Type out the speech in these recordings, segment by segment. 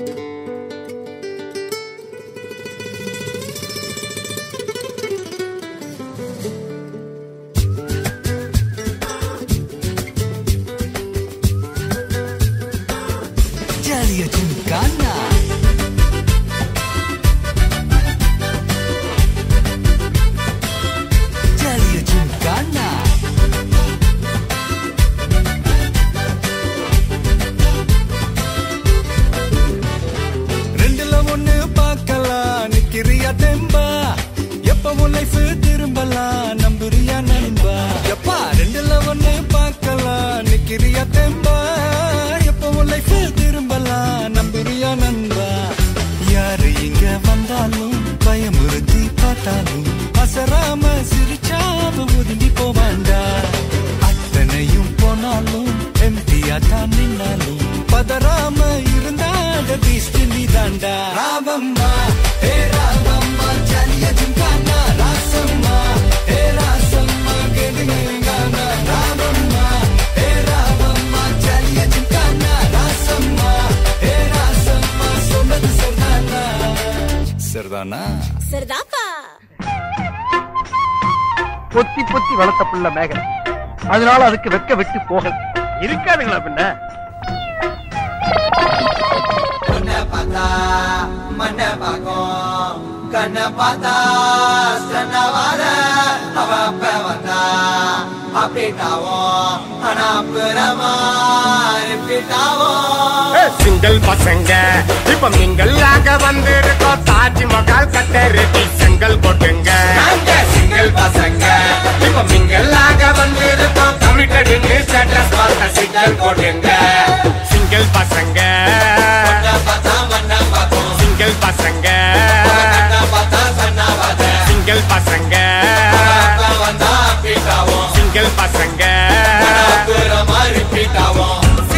ஜாலியா ஜிம்கானா ஜாலியா ஜிம்கானா ரெண்டுல ஒண்ணு பார்க்கலாம் நிக்கிறியா தெம்பா எப்பவும் லைஃப் திரும்பலாம் நம்புறியா நண்பா எப்பா ரெண்டுல ஒண்ணு பார்க்கலாம் நிக்கிறியா தெம்பா எப்பவும் லைஃப் திரும்பலாம் நம்புறியா நண்பா யாரு இங்க வந்தாலும் பயமுறுத்தி பார்த்தாலும் அசராம சிரிச்சாம ஒதுங்கி போவாண்டா அத்தனையும் போனாலும் எம்டியா தான் நின்னாலும் பதறாம இருந்தாட பீஸ்ட் நீ தாண்டா ராமம்மா ஏ ராமம்மா ஜாலிய ஜிங்கானா ராசம்மா ஏ ராசம்மா கெடுங்கானா ராமம்மா ஏ ராமம்மா ஜாலிய ஜிங்கானா ராசம்மா ஏ ராசம்மா சொன்னது சரிதானா சரிதானா சரிதாப்பா பொத்தி பொத்தி வளர்த்த புள்ள மேகன் அதனால அதுக்கு வெக்க விட்டு போகல இருக்காதுங்களா பின்ன பொண்ண பார்த்தா மண்ண பார்க்கும் கண்ண பார்த்தா சன்னவாத அவ அப்ப வந்தா அப்படிட்டாவும் ஆனா அப்புறமா ரிப்பீட்டாவும் சிங்கிள் பசங்க இப்ப மிங்கல் ஆக வந்திருக்கோம் தாஜ்மஹால் கட்டருட்டி செங்கல் கொட்டுங்க நாங்க சிங்கிள் பசங்க இப்ப மிங்கல் ஆக வந்திருக்கோம் கமிட்டடுன்னு ஸ்டேட்டஸ் பார்த்த சிங்கல் கொட்டுங்க சிங்கிள் பசங்க பொண்ண பார்த்தா மண்ண பார்க்கும் சிங்கிள் பசங்க கண்ண பார்த்தா சன்னவாத சிங்கிள் பசங்க அப்ப வந்தா அப்படிட்டாவும் சிங்கிள் பசங்க அப்புறமா ரிப்பீட்டாவும்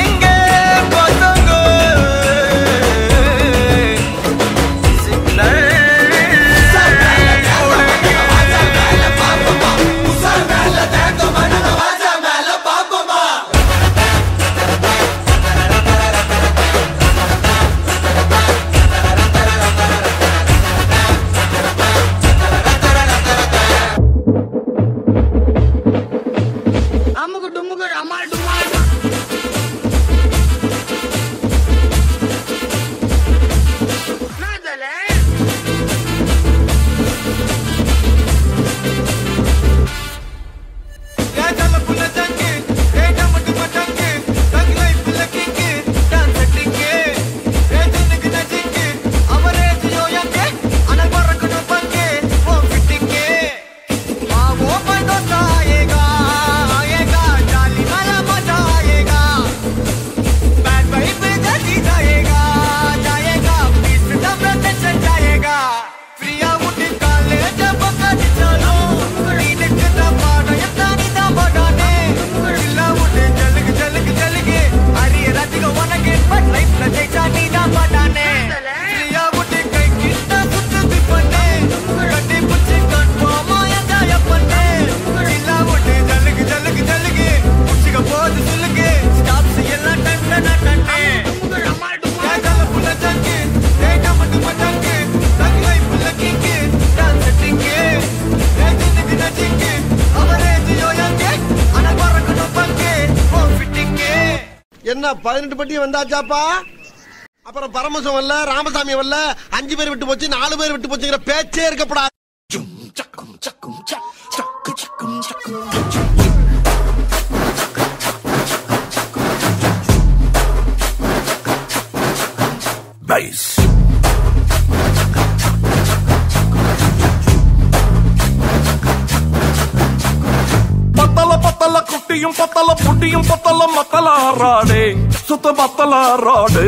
என்ன பதினெட்டு பட்டி வந்தாச்சாப்பா அப்புறம் பரமசம் வரல ராமசாமி வரல அஞ்சு பேர் விட்டு போச்சு நாலு பேர் விட்டு போச்சுங்கிற பேச்சே இருக்கப்படா பத்தல பத்தல குட்டியும் பத்தல புட்டியும் பத்தல மத்தல ஆறாடே சுத்த மத்தல ஆறாடே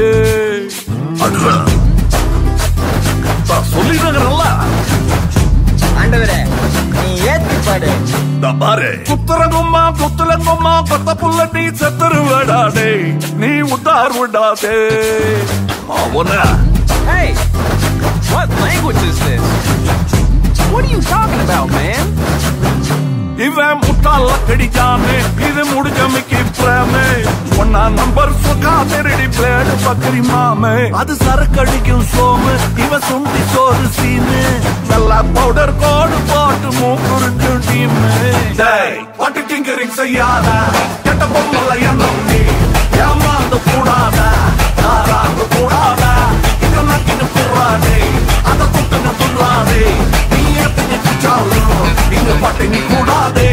சொல்லிடுறல ஆண்டவரே நீ ஏத்தி பாடு பாரு குத்துறங்கும்மா குத்துலங்கும்மா பத்த புள்ள நீ செத்துரு விடாடே நீ உத்தார் விடாதே அவன Hey! What language is this? What are you talking about, man? இவன் முட்டாள கடிச்சாமே இது முடிஞ்ச மிக்கி பிரேமே ஒன்னா நம்பர் சுகா திருடி பிளேடு பக்கரி மாமே அது சரக்கடிக்கும் சோமு இவன் சுண்டி சோறு சீனு நல்லா பவுடர் கோடு போட்டு மூக்குறிஞ்சு டீமு டேய் பட்டு டிங்கரிங் செய்யாத கெட்ட பொம்மல எண்ணம் நீ ஏமாந்து கூடாத நாராந்து கூடாத இது நக்கிட்டு போறாதே அதை குட்டுன்னு துள்ளாதே நீ எப்படி பிடிச்சாலும் இங்க பட்டினி கூடாதே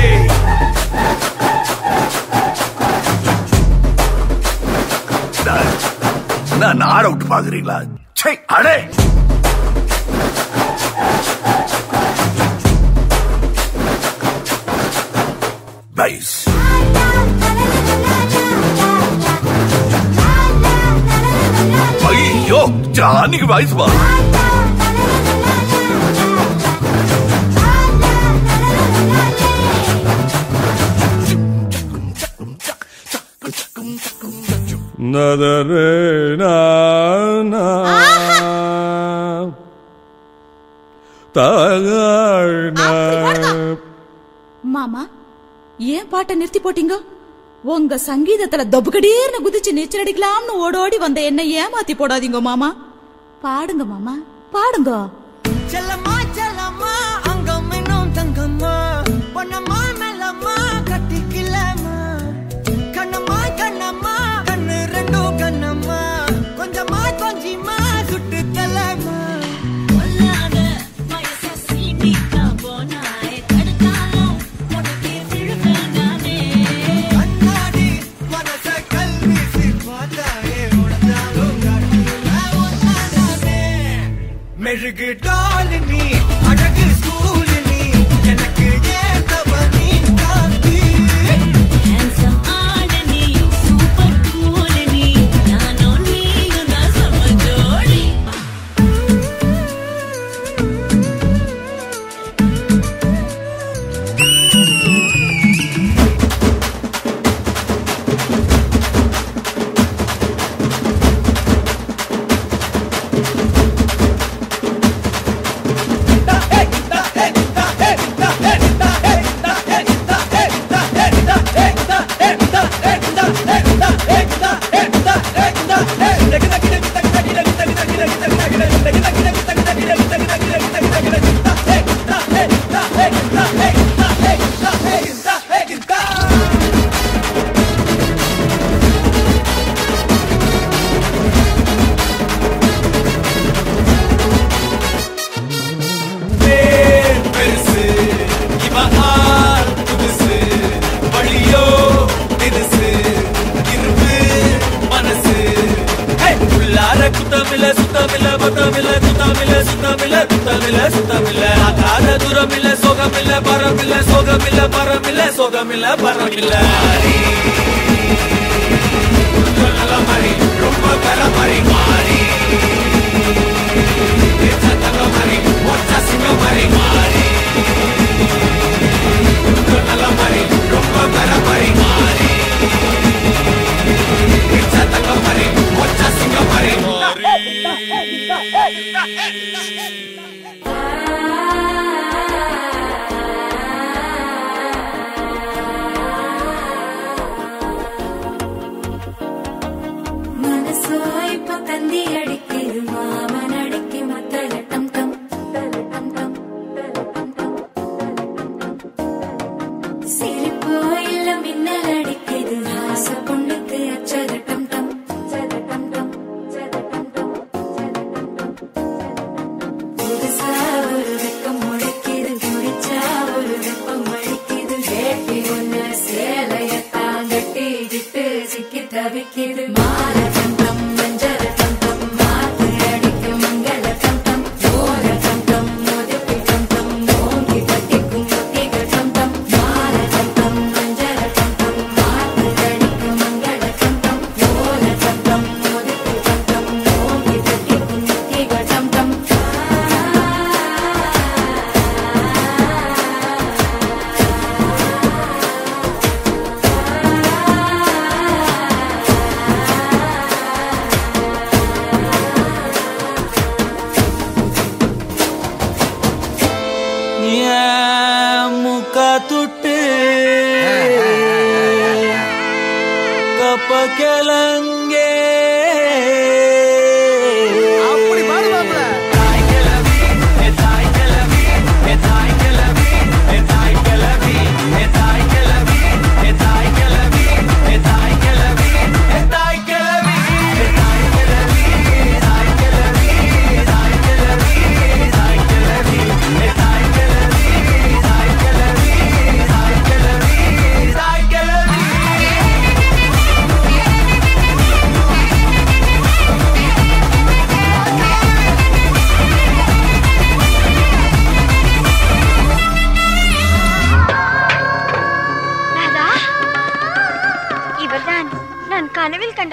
டேய், என்ன நாட விட்டு பாக்குறீங்களா சே அடே பைஸ் ஐயோ ஜானிக்கு வயசு பா மாமா ஏன் பாட்டை நிறுத்தி போட்டீங்க உங்க சங்கீதத்துல தொபுகடீர்னு குதிச்சு நீச்சல் அடிக்கலாம்னு ஓடோடி வந்த என்ன ஏமாத்தி போடாதீங்க மாமா பாடுங்க மாமா பாடுங்க செல்லம்மா செல்லம்மா அங்கம் இன்னும் தங்கம்மா பொன்னம்மா மெல்லம்மா கட்டிக்கலம்மா கண்ணம்மா கண்ணம்மா கண்ணு ரெண்டும் கண்ணம்மா கொஞ்சமா கொஞ்சிமா சுட்டு தலம்மா கண்ணாடி மனச கல்வி பார்த்தாயே உடந்தாலும் காட்டுல மெழுகு டால் நீ அழகு ஸ்கூல் நீ எனக்கு ஏத்தவ நீ காந்தி பெருசு இவ ஆள் புதுசு வழியோ தினுசு இருப்பு மனசு ஹே! உள்ளார குத்தமில்ல சுத்தமில்ல பத்தமில்ல குத்தமில்ல சுத்தமில்ல குத்தமில்ல சுத்தமில்ல ஆகாத தூரமில்ல சோகமில்ல பரமில்ல சோகமில்ல பரமில்ல சோகமில்ல பரமில்ல நல்ல மாதிரி ரொம்ப பெற மாதிரி மாறி சத்தங்க மாதிரி ஒற்ற சிங்க மாதிரி மாறி நல்ல மாதிரி ரொம்ப பெற மாதிரி மாறி சத்தங்க மாதிரி ஒற்ற சிங்க மாதிரி மனசோ இப்ப தந்தி அடிக்குது மாமன் அடிக்கு மத்தள டம் டம் டம் டம் சிரிப்போ இல்ல மின்னல் அடிக்குது ஆச பொண்ணுக்கு அச்சத டம் டம் டம் டம் டம் புதுசு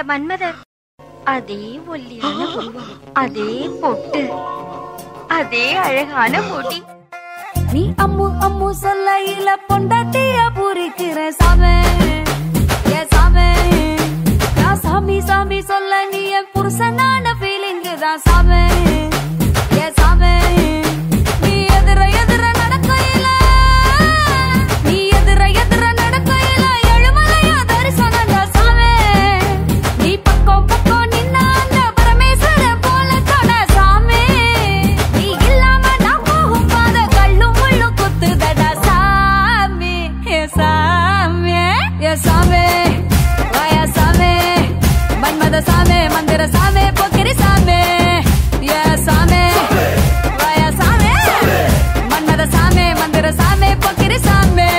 மன்மதர் அதே ஒல்லியான உருவம் அதே பொட்டு அதே அழகான முடி நீ அம்மு அம்மு சொல்லையில பொண்டாட்டிய பூரிக்கிற சாமே ஏ சாமே நான் சாமி சாமி சொல்ல நீ என் புருஷனான ஃபீலிங் தான் சாமே ஏ சாமே நீ எதிர எதிர நடக்கையில நீ எதிர எதிர நடக்கையில எழுமலையா தரிசனம் தான் சாமே நீ பக்கம் பக்கம் நின்னா அந்த பரமேஸ்வர போல தொட சாமே நீ இல்லாம நான் போகும் பாத கல்லும் முள்ளும் குத்துதடா சாமி ஏ சாமி ஏ சாமி வாயா சாமி மன்மத சாமி மந்திர சாமி பொக்கிரி சாமி ஏ சாமி வாயா சாமி மன்மத சாமி மந்திர சாமி பொக்கிரி சாமி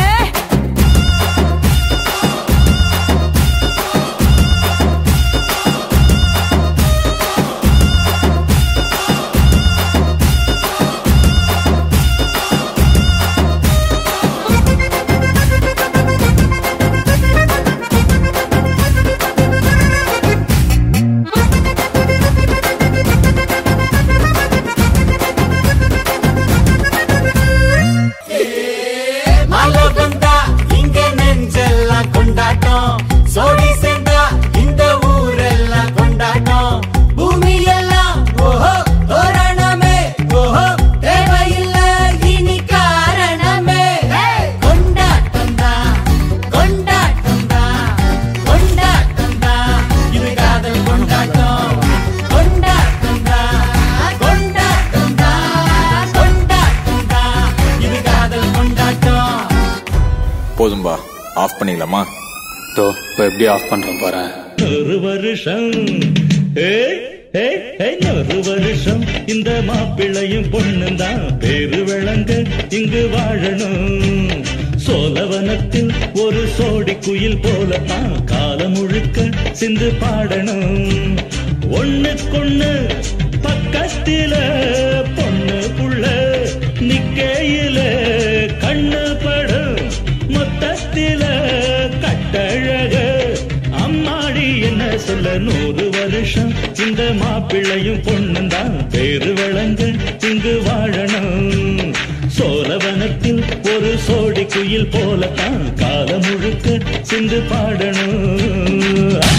மழை வந்தா இங்க நெஞ்செல்லாம் கொண்டாட்டம் சோடி சேர்ந்தா இந்த ஊரெல்லாம் கொண்டாட்டம் பூமி எல்லாம் ஓஹோ தோரணமே ஓஹோ தேவையில்லை இனி காரணமே கொண்டாட்டம் தான் கொண்டாட்டம் தான் கொண்டாட்டம் தான் இது காதல் கொண்டாட்டம் கொண்டாட்டம் தான் கொண்டாட்டம் தான் கொண்டாட்டம் தான் இது காதல் கொண்டாட்டம் போதும்பா ஆஃப் பண்ணிக்கலாமா தோ இப்போ எப்படி ஆஃப் பண்றேன் பாரு ஒரு வருஷம் ஏய், ஏய், ஏய், ஒரு வருஷம் இந்த மாப்பிள்ளையும் பொண்ணும் தான் பேரு விளங்க இங்கு வாழணும் சோழவனத்தில் ஒரு சோடி குயில் போலத்தான் காலம் முழுக்க சிந்து பாடணும் ஒண்ணுக்கொண்ணு பக்கத்தில பொண்ணு புள்ள நிக்கையில கண்ணு படும் மொத்தத்தில கட்டழக அம்மாடி என்ன சொல்ல நூறு வருஷம் இந்த மாப்பிள்ளையும் பொண்ணும் தான் பேரு விளங்க இங்கு வாழணும் சோழவனத்தில் ஒரு சோடி குயில் போலத்தான் காலம் முழுக்க சிந்து பாடணும்